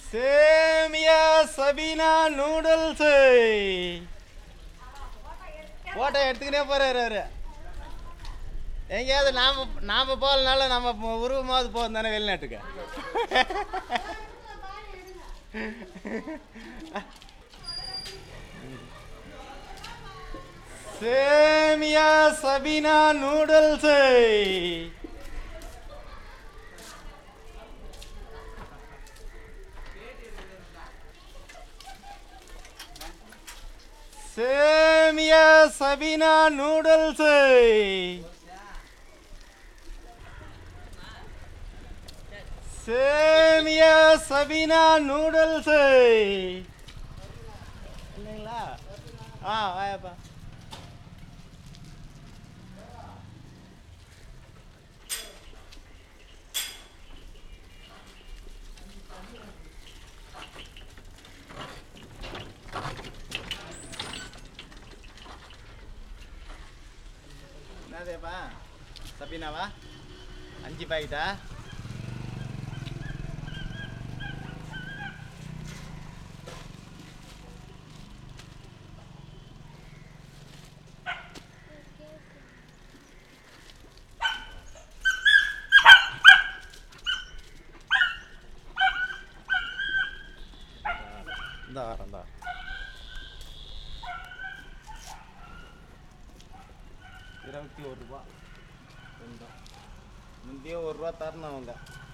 சேமியா Sabena noodles photo எடுத்துக்கிட்டே போறாரு அவரு எங்கேயாவது நாம நாம போகலனால நம்ம உருவமாவது போகும் தானே வெளிநாட்டுக்கு சேமியா சபீனா நூடுல்ஸ் சேமியா சபீனா நூடுல்ஸ் சேமியா சபீனா நூடுல்ஸ் இல்லைங்களா ஆ வாயப்பா என்னதேப்பா சபீனாவா அஞ்சு பாக்கெட்டா இந்த வரேன் இந்த இருபத்தி ஒரு ரூபா ரெண்டும் முந்தைய ஒரு ரூபா தரணும் அவங்க